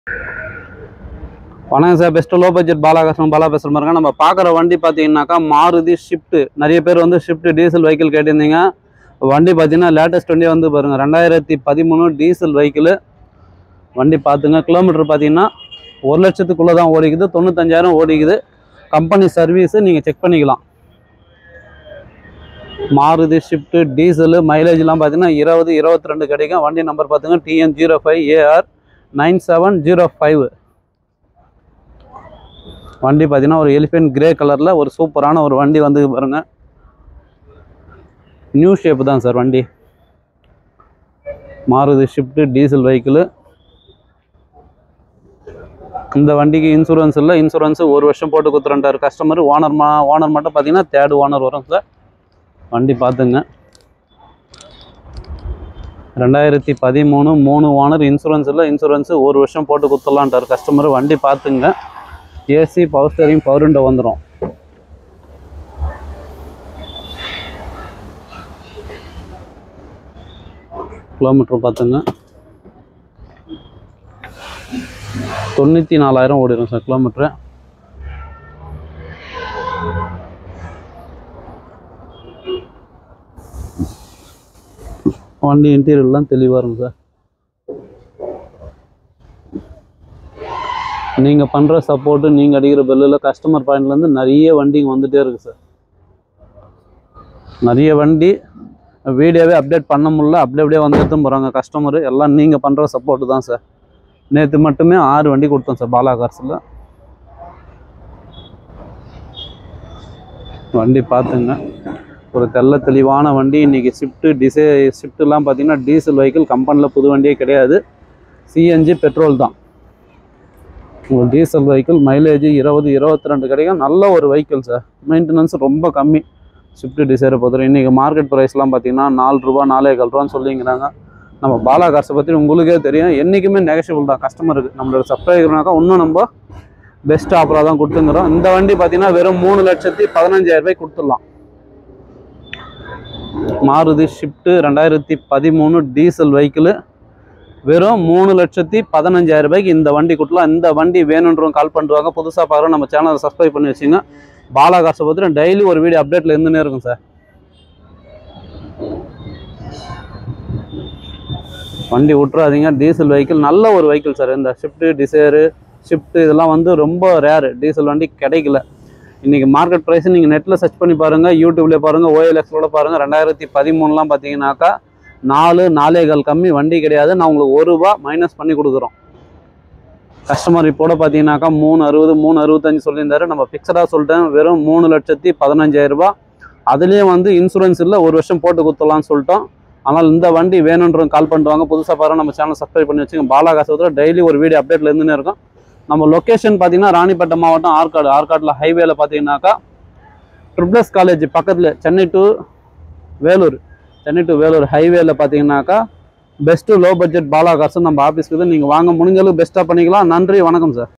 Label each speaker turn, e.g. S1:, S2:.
S1: வணக்கம் sir best low budget Balakasam Bala பேசுகிற மாதிரி நம்ம பார்க்குற வண்டி பார்த்தீங்கன்னாக்கா மாருதி ஷிஃப்ட் நிறைய பேர் வந்து ஷிஃப்ட் டீசல் வெஹிக்கிள் கேட்டிருந்தீங்க வண்டி பார்த்தீங்கன்னா லேட்டஸ்ட் வண்டி வந்து பாருங்க ரெண்டாயிரத்தி பதிமூணு டீசல் வெஹிக்கிள் வண்டி பார்த்துங்க கிலோமீட்டர் பார்த்தீங்கன்னா ஒரு லட்சத்துக்குள்ளே தான் ஓடிக்குது தொண்ணூத்தஞ்சாயிரம் ஓடிக்குது கம்பெனி சர்வீஸு நீங்கள் செக் பண்ணிக்கலாம் மாருதி ஷிஃப்ட் டீசலு மைலேஜ்லாம் பார்த்தீங்கன்னா இருபது இருபத்தி ரெண்டு கிடைக்கும் வண்டி நம்பர் பார்த்துங்க TN zero five AR nine seven zero five வண்டி பார்த்தீங்கன்னா ஒரு எலிஃபென்ட் கிரே கலரில் ஒரு சூப்பரான ஒரு வண்டி வந்து பாருங்க நியூ ஷேப் தான் சார் வண்டி மாருதி ஷிஃப்ட் டீசல் வெஹிக்கிள் இந்த வண்டிக்கு இன்சூரன்ஸ் இல்லை இன்சூரன்ஸ் ஒரு வருஷம் போட்டு கொடுத்துருண்டார் கஸ்டமர் ஓனர் மா ஓனர் மட்டும் பார்த்தீங்கன்னா தேர்ட் ஓனர் வரும் சார் வண்டி பார்த்துங்க ரெண்டாயிரத்தி பதிமூணு மூணு ஓனர் இன்சூரன்ஸ் இல்லை இன்சூரன்ஸ் ஒரு வருஷம் போட்டு கொடுத்துடலான்ட்டார் கஸ்டமர் வண்டி பார்த்துங்க AC power steering power window வந்துடும் கிலோமீட்டர் பார்த்துங்க தொண்ணூற்றி நாலாயிரம் ஓடிடும் சார் கிலோமீட்ரு வண்டி இன்டீரியர்லாம் தெளிவாக இருக்கும் சார் நீங்கள் பண்ணுற சப்போர்ட்டு நீங்கள் அடிக்கிற பெல்லில் கஸ்டமர் பாயிண்ட்லேருந்து நிறைய வண்டிங்க வந்துகிட்டே இருக்குது சார் நிறைய வண்டி வீடியோவே அப்டேட் பண்ண முடியல அப்படியே அப்படியே வந்துட்டு போகிறாங்க கஸ்டமரு எல்லாம் நீங்கள் பண்ணுற சப்போர்ட்டு தான் சார் நேற்று மட்டுமே ஆறு வண்டி கொடுத்தோம் சார் பாலா கார்ஸில் வண்டி பார்த்துங்க ஒரு தெள்ள தெளிவான வண்டி இன்றைக்கி ஷிஃப்ட்டு டிசே ஷிஃப்ட்டுலாம் பார்த்தீங்கன்னா டீசல் வெஹிக்கிள் கம்பெனியில் புது வண்டியே கிடையாது சிஎன்ஜி பெட்ரோல் தான் உங்களுக்கு டீசல் வெஹிக்கிள் மைலேஜ் இருபது இருபத்தி ரெண்டு கிடைக்கும் நல்ல ஒரு வெஹிக்கிள் சார் மெயின்டெனன்ஸ் ரொம்ப கம்மி ஷிஃப்ட் டிசைரை பொறுத்தவரை இன்றைக்கி மார்க்கெட் ப்ரைஸ்லாம் பார்த்தீங்கன்னா நாலு ரூபா நாலே கால் ரூபான்னு சொல்லிங்கிறாங்க நம்ம பாலா காசை பற்றி உங்களுக்கே தெரியும் என்றைக்குமே நெகஷியபிள் தான் கஸ்டமருக்கு நம்மளோட சப்ஸ்கிரைபர்னாக்கா இன்னும் நம்ம பெஸ்ட் ஆஃபராக தான் கொடுத்துங்கிறோம் இந்த வண்டி பார்த்தீங்கன்னா வெறும் மூணு லட்சத்தி பதினஞ்சாயிரம் ரூபாய் கொடுத்துடலாம் மாருதி ஷிஃப்ட்டு ரெண்டாயிரத்தி பதிமூணு டீசல் வெஹிக்கிள் வெறும் மூணு லட்சத்தி பதினஞ்சாயிரம் ரூபாய்க்கு இந்த வண்டி கொடுக்கலாம் இந்த வண்டி வேணுன்றவங்க கால் பண்ணுவாங்க புதுசாக பார்க்குறோம் நம்ம சேனலை சப்ஸ்கிரைப் பண்ணி வச்சுங்க பாலாகாசை பற்றி டெய்லி ஒரு வீடியோ அப்டேட்டில் இருந்துனே இருக்கும் சார் வண்டி விட்றாதீங்க டீசல் வெஹிக்கிள் நல்ல ஒரு வெஹிக்கிள் சார் இந்த ஷிஃப்ட்டு டிசைரு ஷிஃப்ட் இதெல்லாம் வந்து ரொம்ப ரேரு டீசல் வண்டி கிடைக்கல இன்றைக்கி மார்க்கெட் ப்ரைஸ் நீங்கள் நெட்டில் சர்ச் பண்ணி பாருங்கள் யூடியூப்லேயே பாருங்கள் ஓஎல்எக்ஸோட பாருங்கள் ரெண்டாயிரத்தி பதிமூணுலாம் பார்த்தீங்கன்னாக்கா நாலு நாலே கால் கம்மி வண்டி கிடையாது நான் உங்களுக்கு ஒரு ரூபா மைனஸ் பண்ணி கொடுக்குறோம் கஸ்டமர் இப்போட பார்த்தீங்கன்னாக்கா மூணு அறுபது மூணு அறுபத்தஞ்சு சொல்லியிருந்தாரு நம்ம ஃபிக்ஸடாக சொல்லிட்டேன் வெறும் மூணு லட்சத்தி பதினஞ்சாயிரம் ரூபாய் அதுலேயும் வந்து இன்சூரன்ஸ் இல்லை ஒரு வருஷம் போட்டு கொடுத்துடலாம்னு சொல்லிட்டோம் ஆனால் இந்த வண்டி வேணுன்றவங்க கால் பண்ணுவாங்க புதுசாக பாருங்க நம்ம சேனல் சப்ஸ்கிரைப் பண்ணி வச்சுங்க பாலாகாசத்தில் டெய்லி ஒரு வீடியோ அப்டேட்டில் இருந்துன்னு இருக்கும் நம்ம லொக்கேஷன் பார்த்தீங்கன்னா ராணிப்பேட்டை மாவட்டம் ஆற்காடு ஆற்காட்டில் ஹைவேல பார்த்தீங்கன்னாக்கா ட்ரிப்ளஸ் காலேஜ் பக்கத்தில் சென்னை டு வேலூர் சென்னை டு வேலூர் ஹைவேல பார்த்தீங்கன்னாக்கா பெஸ்ட்டு லோ பட்ஜெட் பாலா காசு நம்ம ஆஃபீஸ்க்கு நீங்கள் வாங்க முடிஞ்ச அளவுக்கு பெஸ்ட்டாக பண்ணிக்கலாம் நன்றி வணக்கம் சார்